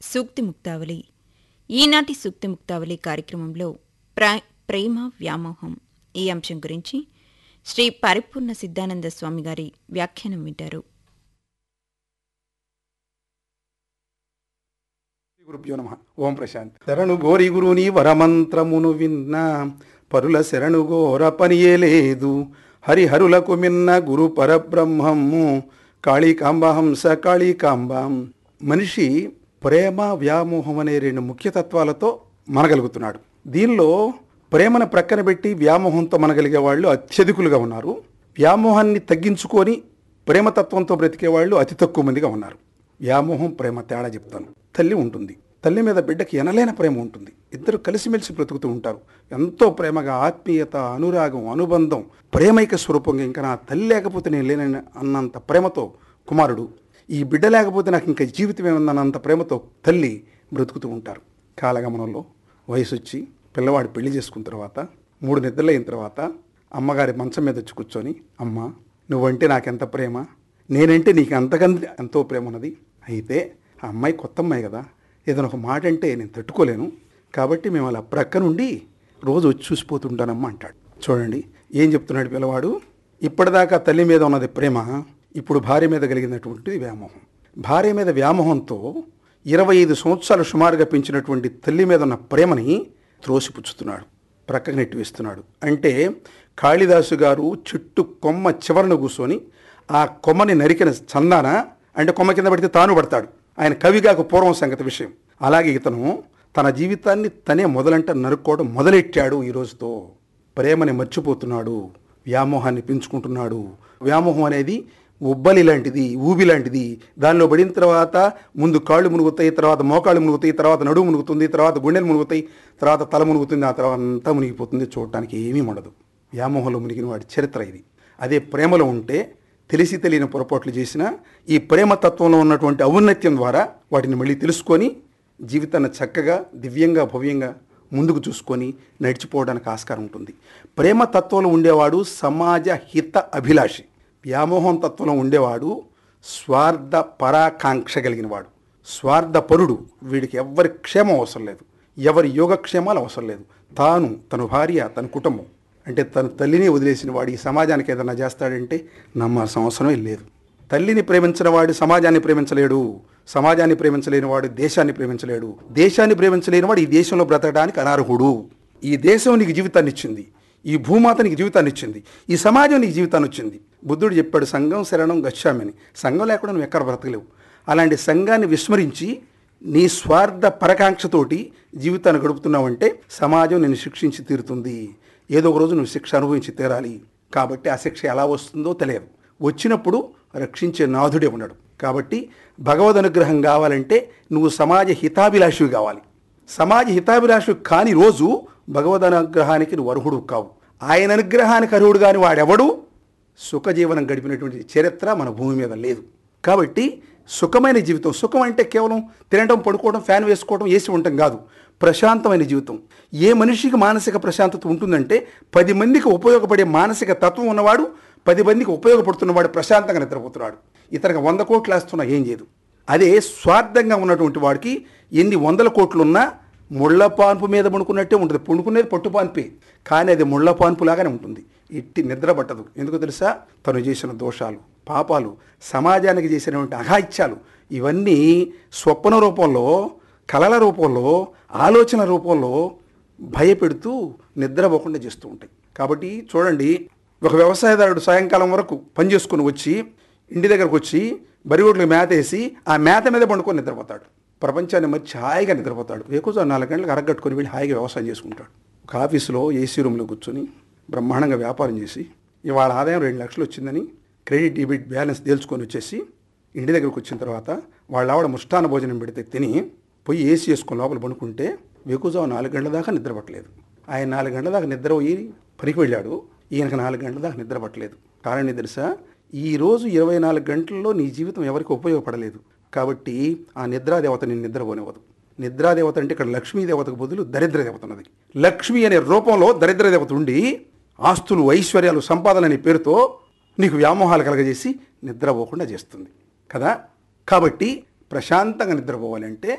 సూక్తి ముక్తావళి ఈనాటి సూక్తి ముక్తావళి కార్యక్రమంలో ప్ర ప్రేమ వ్యామోహం ఈ అంశం గురించి శ్రీ పరిపూర్ణ సిద్ధానంద స్వామి గారి వ్యాఖ్యానం వింటారు గురుభ్యో నమ ఓం ప్రశాంత్ శరణు గోరి గురుని వరమంత్రమును విన్న పరుల శరణు గోర పనియే లేదు హరిహరులకు మిన్న గురు పరబ్రహ్మము కాళీకాంబ హంస కాళీకాంబం మనిషి ప్రేమ వ్యామోహం అనే రెండు ముఖ్య తత్వాలతో మనగలుగుతున్నాడు దీనిలో ప్రేమను ప్రక్కన పెట్టి వ్యామోహంతో మనగలిగే వాళ్ళు అత్యధికులుగా ఉన్నారు వ్యామోహాన్ని తగ్గించుకొని ప్రేమతత్వంతో బ్రతికే వాళ్ళు అతి తక్కువ మందిగా ఉన్నారు వ్యామోహం ప్రేమ తేడా చెప్తాను తల్లి ఉంటుంది తల్లి మీద బిడ్డకి ఎనలేని ప్రేమ ఉంటుంది ఇద్దరు కలిసిమెలిసి బ్రతుకుతూ ఉంటారు ఎంతో ప్రేమగా ఆత్మీయత అనురాగం అనుబంధం ప్రేమైక స్వరూపంగా ఇంకా నా తల్లి లేకపోతే నేను లేనని అన్నంత ప్రేమతో కుమారుడు ఈ బిడ్డ లేకపోతే నాకు ఇంకా జీవితం ఏముందన్నంత ప్రేమతో తల్లి బ్రతుకుతూ ఉంటారు కాలగమనంలో వయసు వచ్చి పిల్లవాడు పెళ్లి చేసుకున్న తర్వాత మూడు నిద్రలు అయిన తర్వాత అమ్మగారి మంచం మీద వచ్చి కూర్చొని అమ్మ నువ్వంటే నాకెంత ప్రేమ నేనంటే నీకు అంతకంత ఎంతో ప్రేమ ఉన్నది అయితే ఆ అమ్మాయి కొత్త అమ్మాయి కదా ఏదైనా ఒక మాట అంటే నేను తట్టుకోలేను కాబట్టి మేము అలా ప్రక్క నుండి రోజు వచ్చి చూసిపోతుంటానమ్మా అంటాడు చూడండి ఏం చెప్తున్నాడు పిల్లవాడు ఇప్పటిదాకా తల్లి మీద ఉన్నది ప్రేమ ఇప్పుడు భార్య మీద కలిగినటువంటిది వ్యామోహం భార్య మీద వ్యామోహంతో ఇరవై ఐదు సంవత్సరాలు సుమారుగా పెంచినటువంటి తల్లి మీద ఉన్న ప్రేమని త్రోసిపుచ్చుతున్నాడు ప్రక్కకు నెట్టివేస్తున్నాడు అంటే కాళిదాసు గారు చెట్టు కొమ్మ చివరన కూర్చొని ఆ కొమ్మని నరికిన చందాన అంటే కొమ్మ కింద పడితే తాను పడతాడు ఆయన కవిగాక పూర్వం సంగతి విషయం అలాగే ఇతను తన జీవితాన్ని తనే మొదలంట నరుక్కోవడం మొదలెట్టాడు ఈ రోజుతో ప్రేమని మర్చిపోతున్నాడు వ్యామోహాన్ని పెంచుకుంటున్నాడు వ్యామోహం అనేది ఉబ్బలి లాంటిది ఊబి లాంటిది దానిలో పడిన తర్వాత ముందు కాళ్ళు మునుగుతాయి తర్వాత మోకాళ్ళు మునుగుతాయి తర్వాత నడుము మునుగుతుంది తర్వాత గుండెలు మునుగుతాయి తర్వాత తల మునుగుతుంది ఆ తర్వాత అంతా మునిగిపోతుంది చూడటానికి ఏమీ ఉండదు వ్యామోహంలో మునిగిన వాడి చరిత్ర ఇది అదే ప్రేమలో ఉంటే తెలిసి తెలియని పొరపాట్లు చేసిన ఈ ప్రేమ తత్వంలో ఉన్నటువంటి ఔన్నత్యం ద్వారా వాటిని మళ్ళీ తెలుసుకొని జీవితాన్ని చక్కగా దివ్యంగా భవ్యంగా ముందుకు చూసుకొని నడిచిపోవడానికి ఆస్కారం ఉంటుంది ప్రేమ తత్వంలో ఉండేవాడు సమాజ హిత అభిలాషి వ్యామోహం తత్వంలో ఉండేవాడు స్వార్థ పరాకాంక్ష కలిగినవాడు స్వార్థపరుడు వీడికి ఎవరి క్షేమం అవసరం లేదు ఎవరి యోగక్షేమాలు అవసరం లేదు తాను తన భార్య తన కుటుంబం అంటే తన తల్లిని వదిలేసిన వాడు ఈ సమాజానికి ఏదైనా చేస్తాడంటే నమ్మాల్సిన అవసరమే లేదు తల్లిని ప్రేమించిన వాడు సమాజాన్ని ప్రేమించలేడు సమాజాన్ని ప్రేమించలేని వాడు దేశాన్ని ప్రేమించలేడు దేశాన్ని ప్రేమించలేని వాడు ఈ దేశంలో బ్రతకడానికి అనర్హుడు ఈ దేశం నీకు జీవితాన్ని ఇచ్చింది ఈ భూమాత నీకు జీవితాన్ని ఇచ్చింది ఈ సమాజం నీకు జీవితాన్ని ఇచ్చింది బుద్ధుడు చెప్పాడు సంఘం శరణం గచ్చామని సంఘం లేకుండా నువ్వు ఎక్కడ బ్రతకలేవు అలాంటి సంఘాన్ని విస్మరించి నీ స్వార్థ పరకాంక్షతోటి జీవితాన్ని గడుపుతున్నావంటే సమాజం నిన్ను శిక్షించి తీరుతుంది ఏదో ఒక రోజు నువ్వు శిక్ష అనుభవించి తీరాలి కాబట్టి ఆ శిక్ష ఎలా వస్తుందో తెలియదు వచ్చినప్పుడు రక్షించే నాథుడే ఉన్నాడు కాబట్టి భగవద్ అనుగ్రహం కావాలంటే నువ్వు సమాజ హితాభిలాషివి కావాలి సమాజ హితాభిలాషి కాని రోజు భగవద్ అనుగ్రహానికి నువ్వు అర్హుడు కావు ఆయన అనుగ్రహానికి అర్హుడు కాని వాడెవడు సుఖజీవనం గడిపినటువంటి చరిత్ర మన భూమి మీద లేదు కాబట్టి సుఖమైన జీవితం సుఖం అంటే కేవలం తినడం పడుకోవడం ఫ్యాన్ వేసుకోవడం వేసి ఉండటం కాదు ప్రశాంతమైన జీవితం ఏ మనిషికి మానసిక ప్రశాంతత ఉంటుందంటే పది మందికి ఉపయోగపడే మానసిక తత్వం ఉన్నవాడు పది మందికి ఉపయోగపడుతున్నవాడు ప్రశాంతంగా నిద్రపోతున్నాడు ఇతనికి వంద కోట్లు వేస్తున్నా ఏం చేయదు అదే స్వార్థంగా ఉన్నటువంటి వాడికి ఎన్ని వందల కోట్లున్నా ముళ్ళ పాన్పు మీద పడుకున్నట్టే ఉంటుంది పండుకునేది పట్టు పాన్పే కానీ అది ముళ్ళ పాన్పు లాగానే ఉంటుంది ఎట్టి నిద్ర పట్టదు ఎందుకు తెలుసా తను చేసిన దోషాలు పాపాలు సమాజానికి చేసినటువంటి అఘాయిత్యాలు ఇవన్నీ స్వప్న రూపంలో కలల రూపంలో ఆలోచన రూపంలో భయపెడుతూ నిద్రపోకుండా చేస్తూ ఉంటాయి కాబట్టి చూడండి ఒక వ్యవసాయదారుడు సాయంకాలం వరకు పని చేసుకుని వచ్చి ఇంటి దగ్గరకు వచ్చి బరిగొడ్లకు మేత వేసి ఆ మేత మీద పండుకొని నిద్రపోతాడు ప్రపంచాన్ని మర్చి హాయిగా నిద్రపోతాడు ఎక్కువ నాలుగు గంటలకు అరగట్టుకొని వెళ్ళి హాయిగా వ్యవసాయం చేసుకుంటాడు ఒక ఆఫీసులో ఏసీ రూమ్లో కూర్చొని బ్రహ్మాండంగా వ్యాపారం చేసి ఇవాళ ఆదాయం రెండు లక్షలు వచ్చిందని క్రెడిట్ డెబిట్ బ్యాలెన్స్ తేల్చుకొని వచ్చేసి ఇంటి దగ్గరకు వచ్చిన తర్వాత వాళ్ళ ఆవిడ ముష్టాన భోజనం పెడితే తిని పోయి ఏసీ వేసుకొని లోపల పడుకుంటే వెకుజావు నాలుగు గంటల దాకా నిద్ర పట్టలేదు ఆయన నాలుగు గంటల దాకా నిద్ర పోయి పనికి వెళ్ళాడు ఈయనకు నాలుగు గంటల దాకా నిద్ర పట్టలేదు కారణం తెలుసా ఈ రోజు ఇరవై నాలుగు గంటల్లో నీ జీవితం ఎవరికి ఉపయోగపడలేదు కాబట్టి ఆ నిద్రాదేవత నేను నిద్రపోనివ్వదు నిద్రాదేవత అంటే ఇక్కడ లక్ష్మీదేవతకు బదులు దరిద్ర దేవత ఉన్నది లక్ష్మి అనే రూపంలో దరిద్ర దేవత ఉండి ఆస్తులు ఐశ్వర్యాలు సంపాదన అనే పేరుతో నీకు వ్యామోహాలు కలగజేసి నిద్రపోకుండా చేస్తుంది కదా కాబట్టి ప్రశాంతంగా నిద్రపోవాలంటే